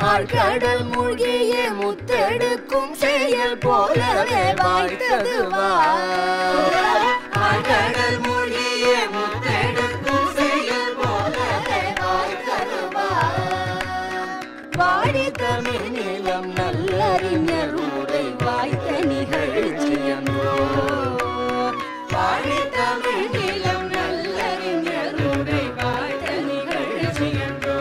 ஆழ்கடல் மூழ்கிய முத்தெடுக்கும் செயல் போலவே வாய்த்தது ஆழ்கடல் மூழ்கிய முத்தெடுக்கும் செயல் போலவே வாய்த்தது வாடி தமிழ் நிலம் நல்லறிஞர் உரை வாய்த்த நிகழ்ச்சியன்றோ வாடி தமிழ் நிலம் நல்லறிஞர் உரை வாய்த்த நிகழ்ச்சியன்றோ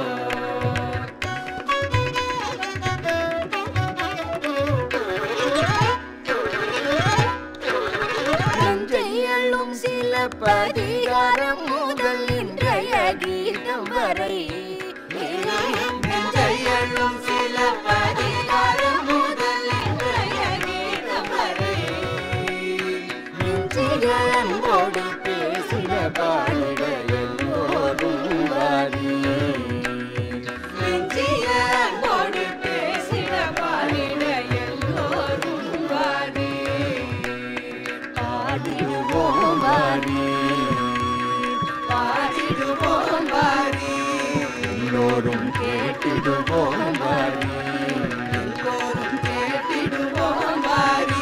நஞ்சையள்ளும் சில பதிகாரம் முதல் இன்றைய கீதம் வரை நஞ்சையள்ளும் சில பதிகாரம் முதல் இன்றைய கீதம் வரை நெஞ்சிக அன்போடு பேசின பாடிட எல்லோரும் வாரி நெஞ்சிக அன்போடு பேசின பாடிட எல்லோரும் வாரி பாடிடுவோம் வாரி பாடிடுவோம் வாரி எல்லோரும் கேட்டிடுவோம் வாரி எல்லோரும் கேட்டிடுவோம் வாரி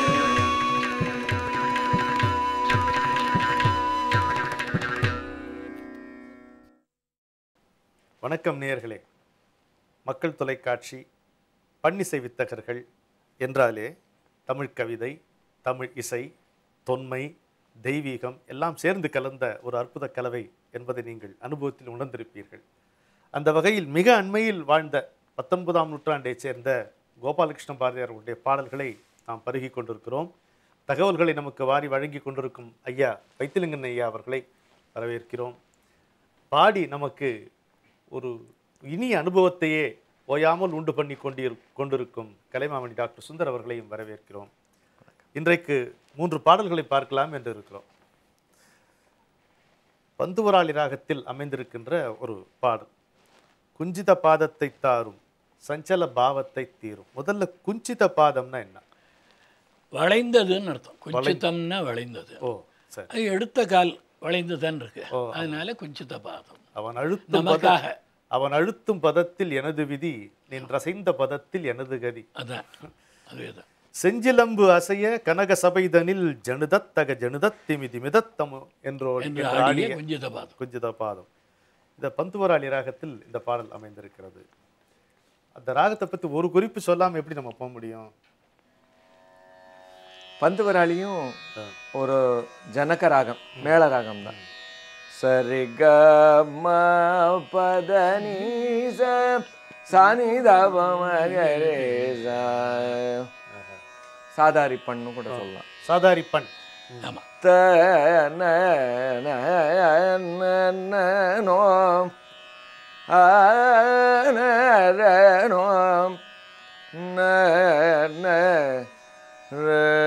வணக்கம் நேயர்களே மக்கள் தொலைக்காட்சி பன்னிசை வித்தகர்கள் என்றாலே தமிழ் கவிதை தமிழ் இசை தொன்மை தெய்வீகம் எல்லாம் சேர்ந்து கலந்த ஒரு அற்புத கலவை என்பதை நீங்கள் அனுபவத்தில் உணர்ந்திருப்பீர்கள் அந்த வகையில் மிக அண்மையில் வாழ்ந்த பத்தொன்பதாம் நூற்றாண்டைச் சேர்ந்த கோபாலகிருஷ்ண பாரதியார் அவருடைய பாடல்களை நாம் பருகி கொண்டிருக்கிறோம் தகவல்களை நமக்கு வாரி வழங்கி கொண்டிருக்கும் ஐயா வைத்திலிங்கன் ஐயா அவர்களை வரவேற்கிறோம் பாடி நமக்கு ஒரு இனிய அனுபவத்தையே ஓயாமல் உண்டு பண்ணி கொண்டிரு கொண்டிருக்கும் கலைமாமணி டாக்டர் சுந்தர் அவர்களையும் வரவேற்கிறோம் இன்றைக்கு மூன்று பாடல்களை பார்க்கலாம் என்று இருக்கிறோம் பந்துவராளி ராகத்தில் அமைந்திருக்கின்ற ஒரு பாடல் குஞ்சித பாதத்தை தாரும் சஞ்சல பாவத்தை தீரும் முதல்ல குஞ்சித பாதம்னா என்ன வளைந்ததுன்னு அர்த்தம் குஞ்சித்தம்னா வளைந்தது ஓ சரி அது எடுத்த கால் வளைந்து தான் இருக்கு அதனால குஞ்சித்த பாதம் அவன் அழுத்தும் பத நமக்காக அவன் அழுத்தும் பதத்தில் எனது விதி நின் ரசைந்த பதத்தில் எனது கதி அதான் அதேதான் செஞ்சிலம்பு அசைய கனக சபைதனில் ஜனுதத்தக ஜனுதத்திமிதி மிதத்தமு என்றோ என்று என்று ஆடிய ஆடிய குஞ்சித பாதம் குஞ்சித பாதம் இந்த பந்துவராளி ராகத்தில் இந்த பாடல் அமைந்திருக்கிறது அந்த ராகத்தை பத்தி ஒரு குறிப்பு சொல்லாம எப்படி நம்ம போக முடியும் பந்துவராளியும் ஆ. ஒரு ஜனக ராகம் மேள ராகம் தான் சரி க ம பத நீ ச சானி தப மகரே ச. சாதாரி பண்ணு கூட சொல்லலாம் சாதாரி பண் ஆமா த ந ந ந ந நோ ஆ ந ர நோ ந ந ர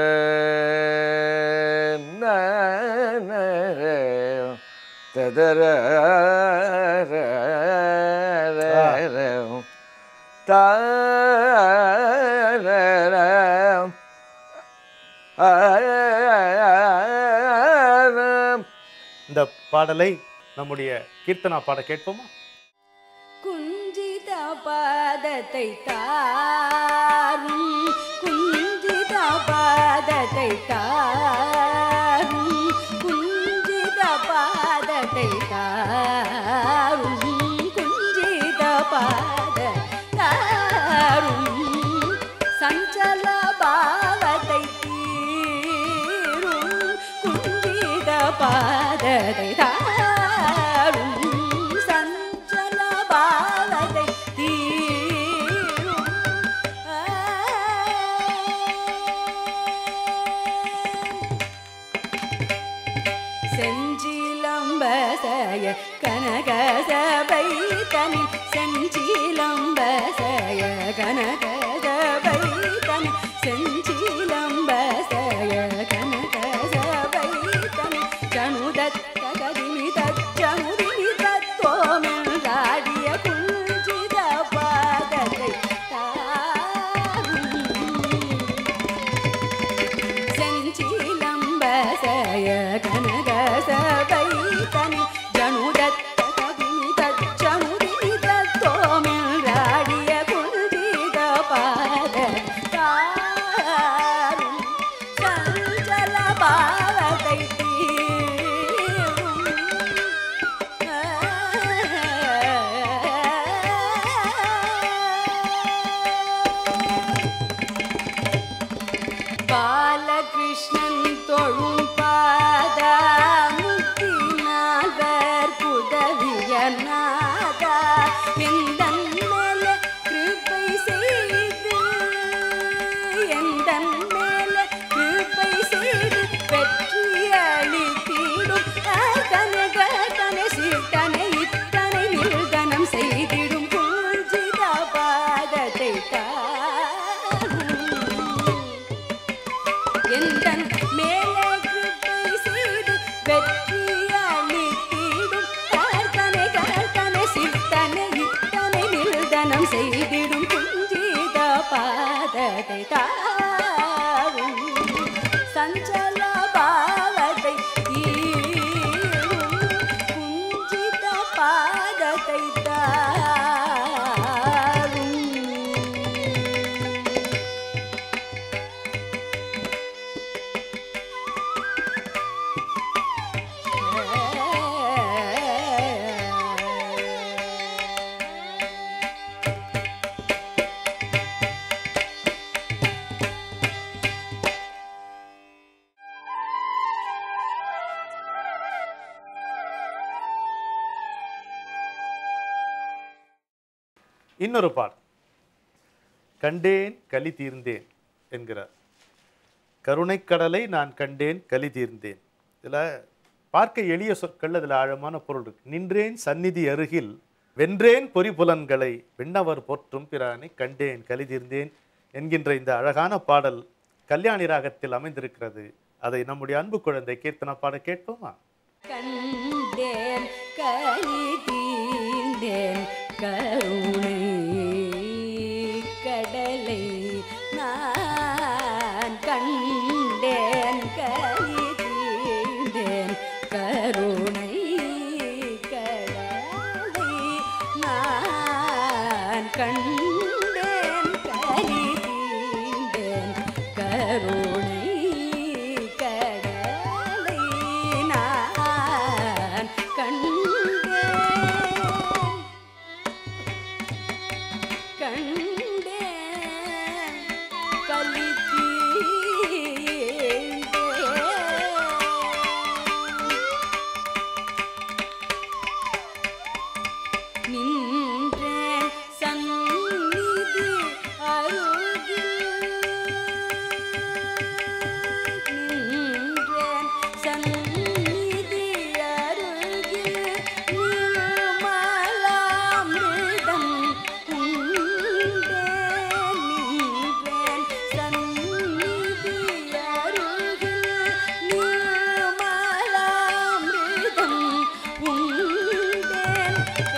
ந ந ர த த ர ர ர ர த ர ர இந்த பாடலை நம்முடைய கீர்த்தனா பாட கேட்போமா குஞ்சித பாதத்தை தாரும் குஞ்சித பாதத்தை தாரும் குஞ்சித பாதத்தை தாரும் குஞ்சித பாத தாரும் சஞ்சல பாவத்தை தீரும் குஞ்சித பாதத்தை தாரும் சஞ்சல பாவத்தை தீரும் செஞ்சிலம்பசய கனக சபை தனி செஞ்சிலம்பசய கனக சபை தனி செஞ்சிலம்பசய கனக சபை தனி ஜனுதத்த கதிமி தச்சமுதிமி தத்துவமென்றாடிய குஞ்சித பாதத்தை தாரும் செஞ்சிலம்பசய கனக சபை தனி ஜனுதத்த கவிமி தச்சமுதிமி தத்தோமில் ராடிய நாதா எந்தன் மேல கிருபை செய்து எந்தன் மேல கிருபை செய்து வெற்றி அளித்திடும் கனக தனை சீட்டனை இத்தனை நிர்தனம் செய்திடும் பூஜித பாதத்தை தாரும் எந்தன் மேலே கிருபை செய்து வெற்றி அளித்திடும் கர்த்தனை கர்த்தனை சித்தனை இத்தனை நிர்தனம் செய்திடும் குஞ்சித பாதத்தை தாரும் சஞ்சல பாவத்தை தீரும் குஞ்சித பாதத்தை தாரும் இன்னொரு பாடல் கண்டேன் களி தீர்ந்தேன் என்கிறார் கருணைக்கடலை நான் கண்டேன் களி தீர்ந்தேன் இதில் பார்க்க எளிய சொற்கள் அதில் ஆழமான பொருள் இருக்கு நின்றேன் சந்நிதி அருகில் வென்றேன் பொறிபுலன்களை விண்ணவர் போற்றும் பிரானை கண்டேன் களி தீர்ந்தேன் என்கின்ற இந்த அழகான பாடல் கல்யாணி ராகத்தில் அமைந்திருக்கிறது அதை நம்முடைய அன்பு குழந்தை கீர்த்தனா பாட கேட்போமா கண்டேன் கலி தீந்தேன் கருணை கடலை நான் கண்டேன் கலி தீந்தேன் கருணை கடலை நான் கண்டேன் கலி தீந்தேன் கருணை கடலை நான் கண்டேன் கண்டேன் கலி நின்றேன் சந்நிதி அருகில் நின்றேன் சந்நிதி அருகில் நிர்மலாமிருதம் உண்டேன் நின்றேன் சந்நிதி அருகில் நிர்மலாமிருதம் உண்டேன்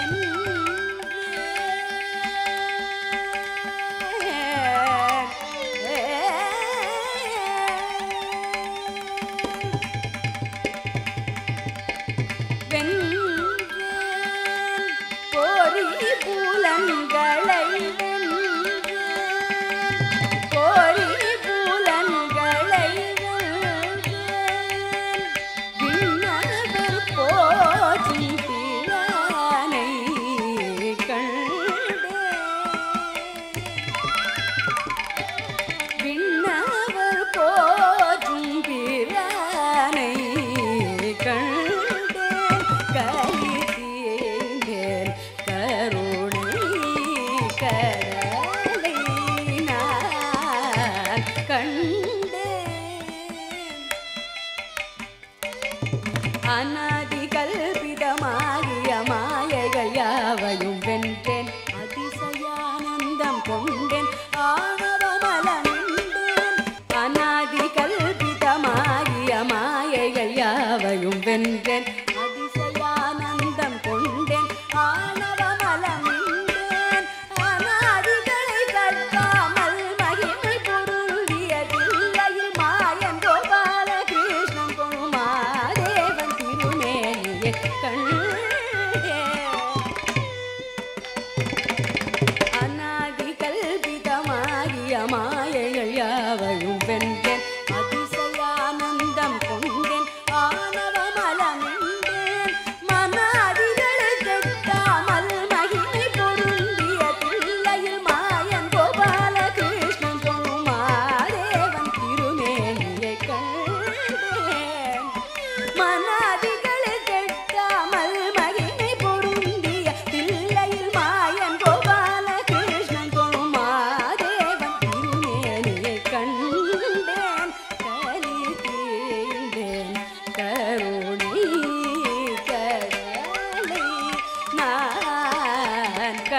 வென்றேன் பொறி புலன்களை வென்றேன் பொறி புலன்களை வென்றேன் விண்ணவர் போற்றும்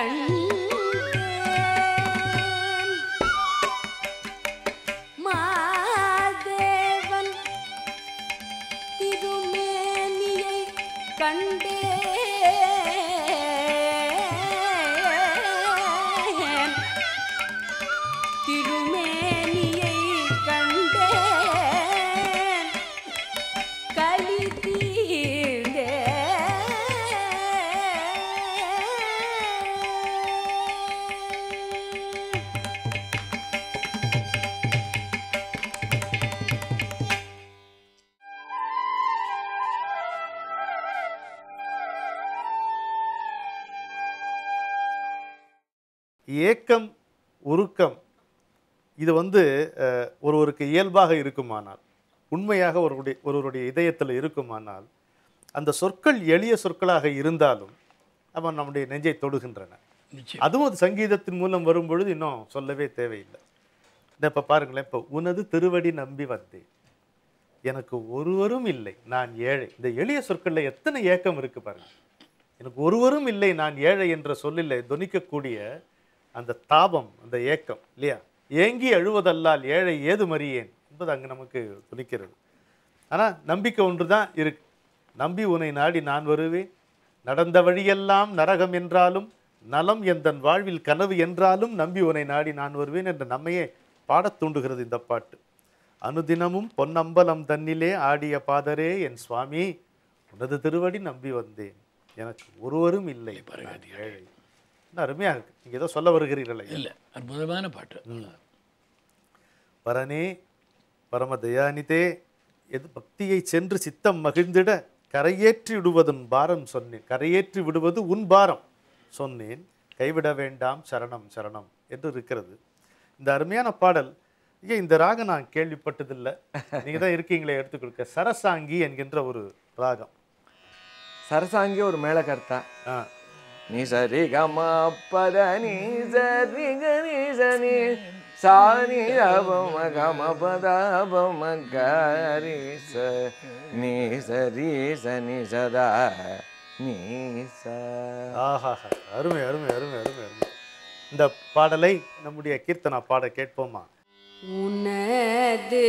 கண்டேன் மாதேவன் திருமேனியை கண்டேன் திருமேனியை கண்டேன் களி தீர்ந்தேன் ஏக்கம் உருக்கம் இது வந்து அஹ், ஒருவருக்கு இயல்பாக இருக்குமானால் உண்மையாக ஒருவருடைய ஒருவருடைய இதயத்தில் இருக்குமானால் அந்த சொற்கள் எளிய சொற்களாக இருந்தாலும் அவன் நம்முடைய நெஞ்சை தொடுகின்றன நிச்சயம் அதுவும் அது சங்கீதத்தின் மூலம் வரும்பொழுது இன்னும் சொல்லவே தேவையில்லை இந்த இப்போ பாருங்களேன் இப்போ உனது திருவடி நம்பி வந்தேன் எனக்கு ஒருவரும் இல்லை நான் ஏழை இந்த எளிய சொற்களில் எத்தனை ஏக்கம் இருக்கு பாருங்க எனக்கு ஒருவரும் இல்லை நான் ஏழை என்ற சொல்லில் துணிக்கக்கூடிய அந்த தாபம் அந்த ஏக்கம் இல்லையா ஏங்கி அழுவதல்லால் ஏழை ஏது மறியேன் என்பது அங்கே நமக்கு துணிக்கிறது ஆனால் நம்பிக்கை ஒன்று தான் இருக்கு நம்பி உன்னை நாடி நான் வருவேன் நடந்த வழியெல்லாம் நரகம் என்றாலும் நலம் எந்தன் வாழ்வில் கனவு என்றாலும் நம்பி உன்னை நாடி நான் வருவேன் என்று நம்மையே பாடத் தூண்டுகிறது இந்த பாட்டு அனுதினமும் பொன்னம்பலம் தன்னிலே ஆடிய பாதரே என் சுவாமி உனது திருவடி நம்பி வந்தேன் எனக்கு ஒருவரும் இல்லை நான் ஏழை இன்னும் அருமையா இருக்கு நீங்க ஏதோ சொல்ல வருகிறீர்களே இல்லை அற்புதமான பாட்டு பரனே பரம தயாநிதே எது பக்தியை சென்று சித்தம் மகிழ்ந்திட கரையேற்றி விடுவதுன் பாரம் சொன்னேன் கரையேற்றி விடுவது உன் பாரம் சொன்னேன் கைவிட வேண்டாம் சரணம் சரணம் என்று இருக்கிறது இந்த அருமையான பாடல் ஐயா இந்த ராகம் நான் கேள்விப்பட்டதில்லை நீங்க தான் இருக்கீங்களே எடுத்து கொடுக்க சரசாங்கி என்கின்ற ஒரு ராகம் சரசாங்கி ஒரு மேளகர்த்தா ஆ நீ சரி கம பத நீ சரி கரி சனி சாணி அபம கம பதாபம கரி ச நீ சரி சனி சதா நீ ச ஆஹா அருமை அருமை அருமை அருமை அருமை இந்த பாடலை நம்முடைய கீர்த்தனா பாட கேட்போமா உனது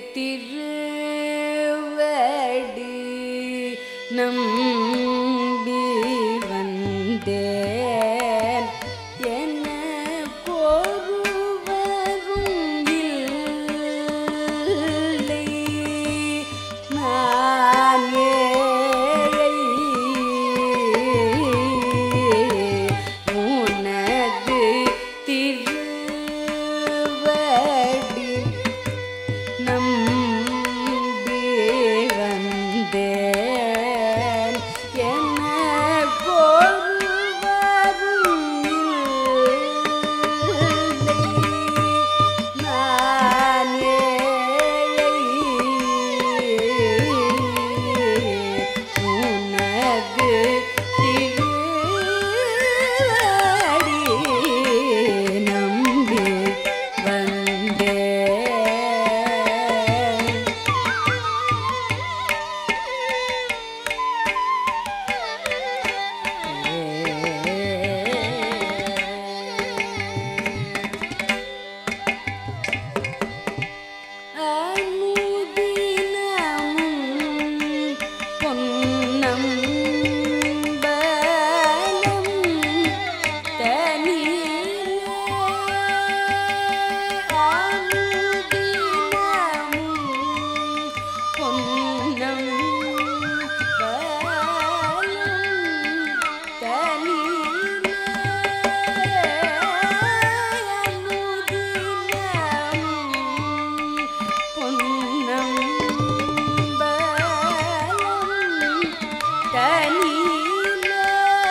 திருவடி நம்பி வந்தேன் என்ன பொறுவரும் இல்லை நான் ஏழை உனது திருவடி நம்பி வந்தேன் என்ன பொறுவரும் இல்லை நான் ஏழை உனது திருவடி நம்பி வந்தேன் அனுதினமும் பொன்னம் பலம் தனிலே அனுதினமும் பொன்னம் பலம் தனிலே அனுதினமும் பொன்னம் பலம் தனிலே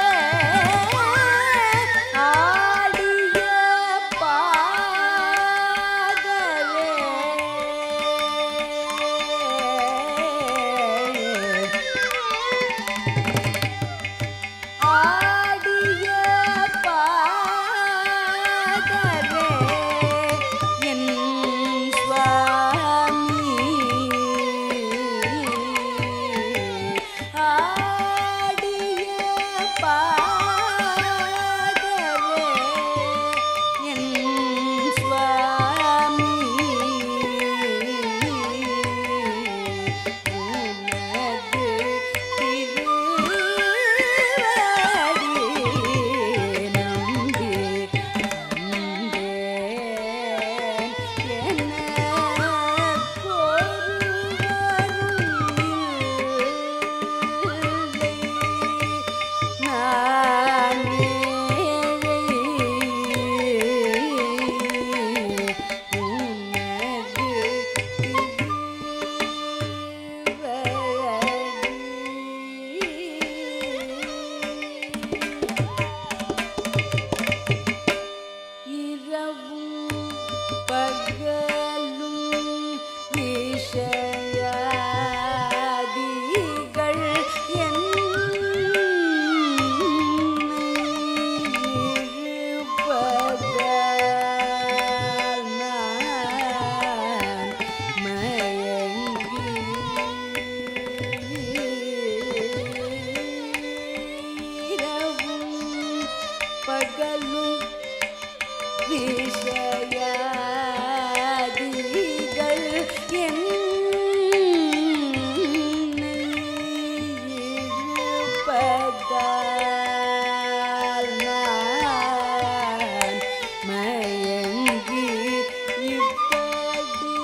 ஆடிய பாதவே ஆடிய பாதவே என் சுவாமி ஆடிய பாதவே பகலும் விஷயாதிகள் என்னை இழுப்பதால் நான் மயங்கி இப்படி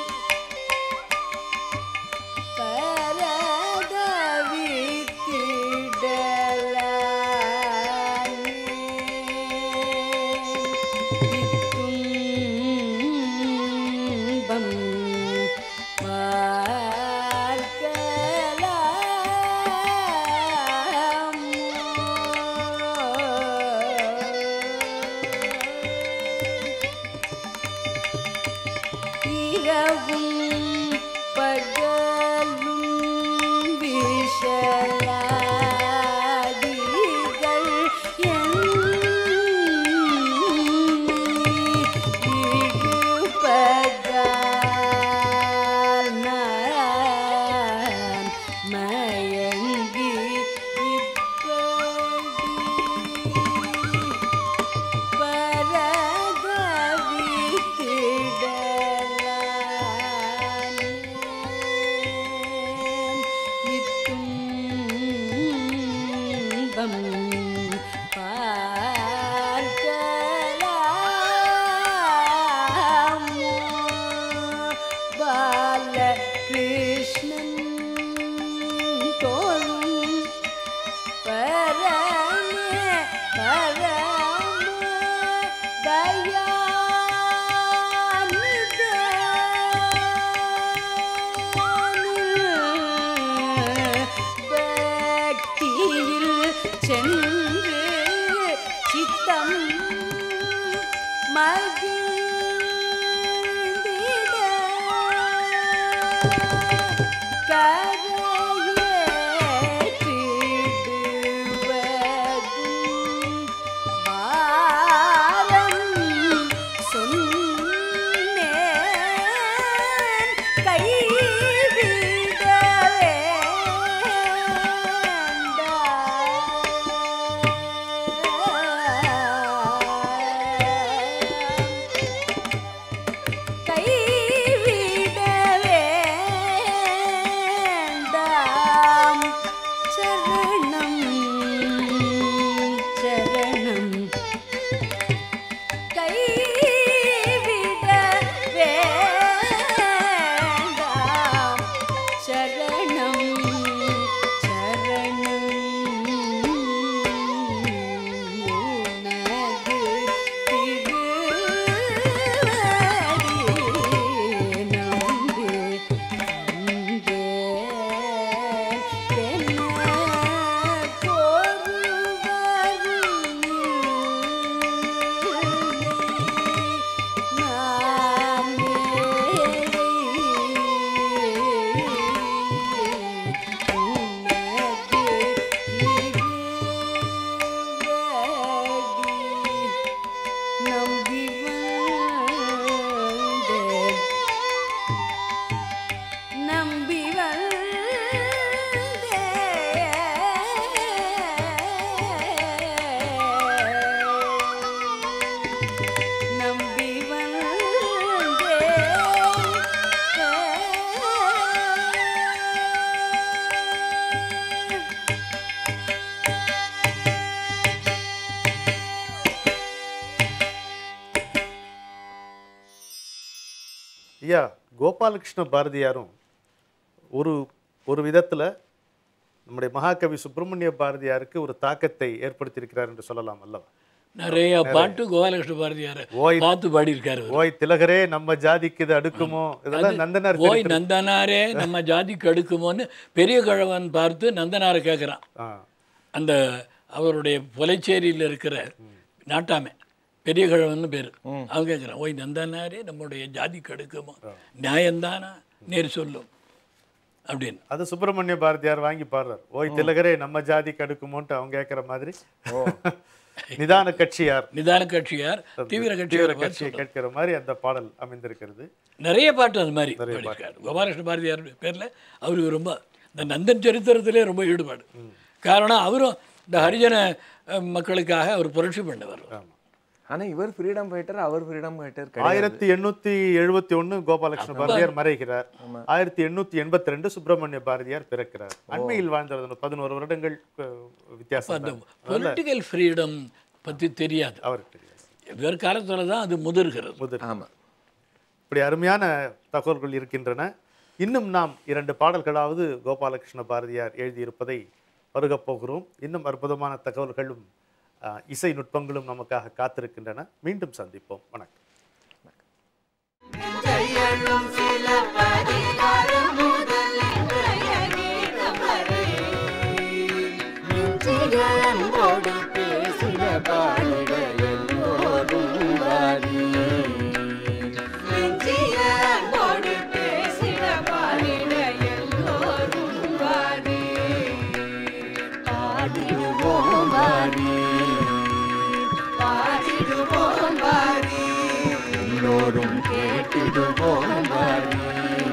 இரவும் பகலும் விஷலாதிகள் இழுப்பதால் நான் மயங்கி இப்படி கிருஷ்ணன் தோழும் பரமே பரம தயாநித பக்தியில் சென்று சித்தம் மகிழ்ந்திட கரையேற்றிடுவதும் பாரம் சொன்னேன் கைவிடவே கைவிட வேண்டாம் சரணம் சரணம் கைவிட வேண்டாம் சரணம் சரணம் உனது திருவடி நம்பி நம்பி வந்தேன் நம்பி வந்தேன் நம்பி வந்தேன் ஐயா கோபாலகிருஷ்ண பாரதியாரும் ஒரு ஒரு விதத்துல நம்முடைய மகாகவி சுப்பிரமணிய பாரதியாருக்கு ஒரு தாக்கத்தை ஏற்படுத்தியிருக்கிறார் என்று சொல்லலாம் அல்லவா நிறைய பாட்டு கோபாலகிருஷ்ண பாரதியார் ஓய் பார்த்து பாடியிருக்காரு அவரு. ஓய் திலகரே நம்ம ஜாதிக்கு இது அடுக்குமோ இதெல்லாம் நந்தனார் ஓய் நந்தனாரே நம்ம ஜாதிக்கு அடுக்குமோன்னு பெரிய கிழவன் பார்த்து நந்தனாரை கேட்குறான் ஆ, அந்த அவருடைய புலைச்சேரியில் இருக்கிற நாட்டாமை பெரிய கிழவன் பேர் அவன் கேட்குறான் ஓய் நந்தனாரே நம்முடைய ஜாதிக்கு அடுக்குமோ நியாயம்தானா நேர் சொல்லும் அப்படின்னு அது சுப்பிரமணிய பாரதியார் வாங்கி பாடுறார் ஓய் திலகரே நம்ம ஜாதிக்கு அடுக்குமோன்ட்டு அவங்க கேட்குற மாதிரி நிதான கட்சியார் நிதான கட்சியார் தீவிர தீவிர கட்சியார் கட்சியை கேட்கிற மாதிரி அந்த பாடல் அமைந்திருக்கிறது நிறைய பாட்டு அது மாதிரி பாடியிருக்காரு கோபாலகிருஷ்ண பாரதியார் பேரில் அவருக்கு ரொம்ப இந்த நந்தன் சரித்திரத்திலே ரொம்ப ஈடுபாடு காரணம் அவரும் இந்த ஹரிஜன அஹ், மக்களுக்காக அவர் புரட்சி பண்ணவர் ஆமா ஆனா இவர் ஃப்ரீடம் ஃபைட்டர் அவர் ஃப்ரீடம் ஃபைட்டர் கிடையாது ஆயிரத்தி எண்ணூத்தி எழுபத்தி ஒண்ணு கோபாலகிருஷ்ண பாரதியார் மறைகிறார் ஆயிரத்தி எண்ணூத்தி எண்பத்தி ரெண்டு சுப்பிரமணிய பாரதியார் பிறக்கிறார் அண்மையில் வாழ்ந்தவர் பதினோரு வருடங்கள் அஹ், வித்தியாசம் அந்த தான். பொலிட்டிக்கல் ஃப்ரீடம் பற்றி தெரியாது அவருக்கு தெரியாது இவர் காலத்தில் தான் அது முதிர்கிறது முதல் ஆமா இப்படி அருமையான தகவல்கள் இருக்கின்றன இன்னும் நாம் இரண்டு பாடல்களாவது கோபாலகிருஷ்ண பாரதியார் எழுதியிருப்பதை பருகப் போகிறோம் இன்னும் அற்புதமான தகவல்களும் அஹ், இசை நுட்பங்களும் நமக்காக காத்திருக்கின்றன மீண்டும் சந்திப்போம் வணக்கம் ஜெயனும் சில பரிகாரம் முதல் இன்றைய கீதம் வரை நெஞ்சிய அன்போடு பேசின பாடிட எல்லோரும் வாரி நெஞ்சிய அன்போடு பேசின பாடிட எல்லோரும் வாரி பாடிடுவோம் வாரி பாடிடுவோம் வாரி எல்லோரும் கேட்டிடுவோம் வாரி